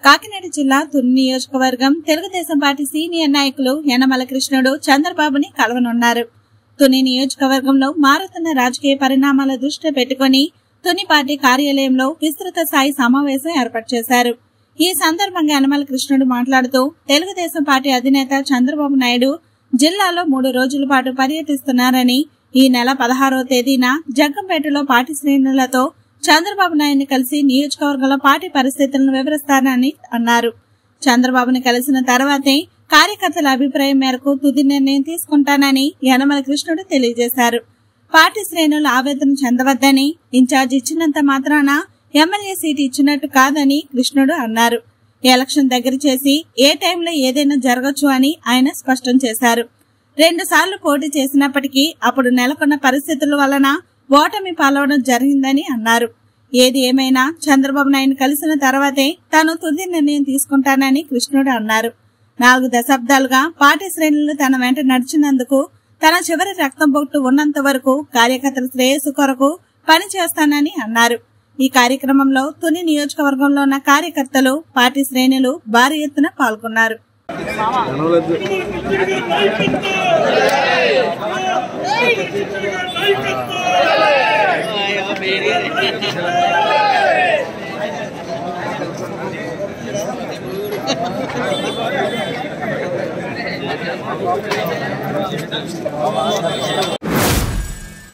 కాకినాడ జిల్లా తుని నియోజకవర్గం Telugu Desam party senior నాయకులు యనమల కృష్ణుడు చంద్రబాబుని కలవనున్నారు తుని నియోజకవర్గంలో మారుతున్న రాజకీయ పరిణామాల దృష్టి పెట్టుకుని తుని పార్టీ కార్యాలయంలో విస్తృత స్థాయి సమావేశం ఏర్పాటు చేశారు ఈ సందర్భంగా యనమల కృష్ణుడు మాట్లాడుతూ తెలుగుదేశం పార్టీ అధినేత చంద్రబాబు నాయుడు జిల్లాలో మూడు రోజుల పాటు పర్యటిస్తున్నారని ఈ నెల పదహారవ తేదీన జగ్గంపేటలో పార్టీ శ్రేణులతో చంద్రబాబు నాయుడిని కలిసి నియోజకవర్గంలో పార్టీ పరిస్థితులను వివరిస్తారని అన్నారు చంద్రబాబుని కలిసిన తర్వాతే కార్యకర్తల అభిప్రాయం మేరకు తుది నిర్ణయం తీసుకుంటానని యనమల కృష్ణుడు తెలియజేశారు పార్టీ శ్రేణులు ఆవేదన చెందవద్దని ఇన్ఛార్జ్ ఇచ్చినంత మాత్రాన ఎమ్మెల్యే సీటు ఇచ్చినట్టు కాదని కృష్ణుడు అన్నారు ఎలక్షన్ దగ్గర చేసి ఏ టైంలో ఏదైనా జరగచ్చు అని ఆయన స్పష్టం చేశారు రెండు సార్లు పోటీ చేసినప్పటికీ అప్పుడు నెలకొన్న పరిస్థితుల వలన ఓటమి పాలవడం జరిగిందని అన్నారు ఏది ఏమైనా చంద్రబాబు నాయుడు కలిసిన తర్వాతే తాను తుది నిర్ణయం తీసుకుంటానని కృష్ణుడు అన్నారు నాలుగు దశాబ్దాలుగా పార్టీ శ్రేణులు తన వెంట నడిచినందుకు తన చివరి రక్తం బొట్టు ఉన్నంత వరకు కార్యకర్తల శ్రేయస్సు కొరకు పని చేస్తానని అన్నారు ఈ కార్యక్రమంలో తుని నియోజకవర్గంలో ఉన్న కార్యకర్తలు పార్టీ శ్రేణులు భారీ ఎత్తున పాల్గొన్నారు అనవలద్దు